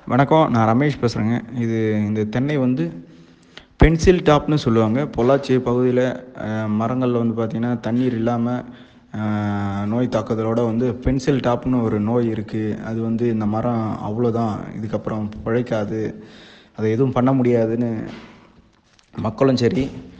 வணக்கம் நான் ரமேஷ் பேசுகிறேங்க இது இந்த தென்னை வந்து பென்சில் டாப்னு சொல்லுவாங்க பொள்ளாச்சி பகுதியில் மரங்களில் வந்து பார்த்திங்கன்னா தண்ணீர் இல்லாமல் நோய் தாக்குதலோட வந்து பென்சில் டாப்னு ஒரு நோய் இருக்குது அது வந்து இந்த மரம் அவ்வளோதான் இதுக்கப்புறம் பிழைக்காது அதை எதுவும் பண்ண முடியாதுன்னு மக்களும் சரி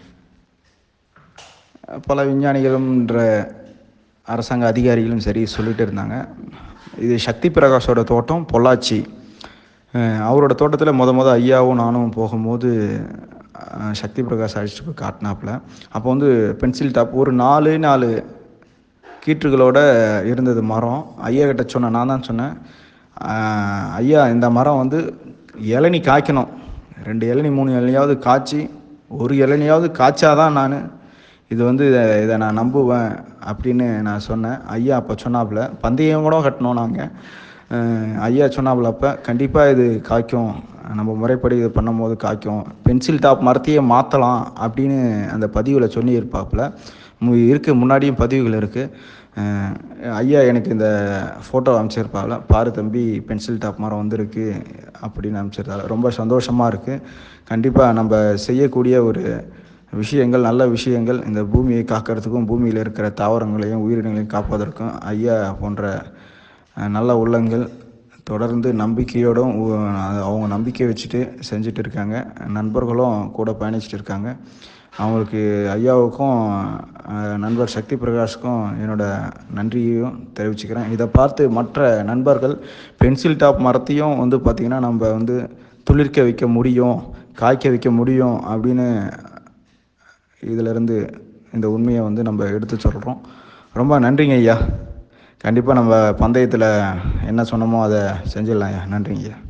பல விஞ்ஞானிகளும்ன்ற அரசாங்க அதிகாரிகளும் சரி சொல்லிட்டு இருந்தாங்க இது சக்தி பிரகாஷோட தோட்டம் பொள்ளாச்சி அஹ் அவரோட தோட்டத்தில் முத முத ஐயாவும் நானும் போகும்போது அஹ் சக்தி பிரகாஷ் அழைச்சிட்டு போய் காட்டினாப்புல அப்போ வந்து பென்சில் டாப் ஒரு நாலு நாலு கீற்றுகளோட இருந்தது மரம் ஐயா கிட்ட சொன்னேன் நான் தான் சொன்னேன் அஹ் ஐயா இந்த மரம் வந்து இளநி காய்க்கணும் ரெண்டு இளநி மூணு இளநியாவது காய்ச்சி ஒரு இளநியாவது காய்ச்சாதான் நான் இது வந்து இதை இதை நான் நம்புவேன் அப்படின்னு நான் சொன்னேன் ஐயா அப்போ சொன்னாப்புல பந்தயம் கூட கட்டினோம் நாங்கள் ஐயா சொன்னாப்புல அப்போ கண்டிப்பாக இது காய்க்கும் நம்ம முறைப்படி இது பண்ணும்போது காய்க்கும் பென்சில் டாப் மரத்தையே மாற்றலாம் அப்படின்னு அந்த பதிவில் சொல்லியிருப்பாப்புல மு- இருக்கு முன்னாடியும் பதிவுகள் இருக்குது ஐயா எனக்கு இந்த ஃபோட்டோ அனுப்பிச்சிருப்பாங்கள பாரு தம்பி பென்சில் டாப் மரம் வந்திருக்கு அப்படின்னு அனுப்பிச்சிருந்தாங்க ரொம்ப சந்தோஷமாக இருக்குது கண்டிப்பாக நம்ம செய்யக்கூடிய ஒரு விஷயங்கள் நல்ல விஷயங்கள் இந்த பூமியை காக்கிறதுக்கும் பூமியில் இருக்கிற தாவரங்களையும் உயிரினங்களையும் காப்பதற்கும் ஐயா போன்ற அஹ், நல்ல உள்ளங்கள் தொடர்ந்து நம்பிக்கையோடும் உ- அவங்க நம்பிக்கை வச்சுட்டு செஞ்சுட்டு இருக்காங்க நண்பர்களும் கூட பயணிச்சுட்டு இருக்காங்க அவங்களுக்கு ஐயாவுக்கும் அஹ், நண்பர் சக்தி பிரகாஷ்க்கும் என்னோட நன்றியையும் தெரிவிச்சுக்கிறேன் இதை பார்த்து மற்ற நண்பர்கள் பென்சில் டாப் மரத்தையும் வந்து பார்த்திங்கன்னா நம்ம வந்து துளிர்க்க வைக்க முடியும் காய்க்க வைக்க முடியும் அப்படின்னு இதிலிருந்து இந்த உண்மையை வந்து நம்ம எடுத்து சொல்கிறோம் ரொம்ப நன்றிங்க ஐயா கண்டிப்பாக நம்ம பந்தயத்தில் என்ன சொன்னோமோ அதை செஞ்சிடலாம் ஐயா நன்றிங்க ஐயா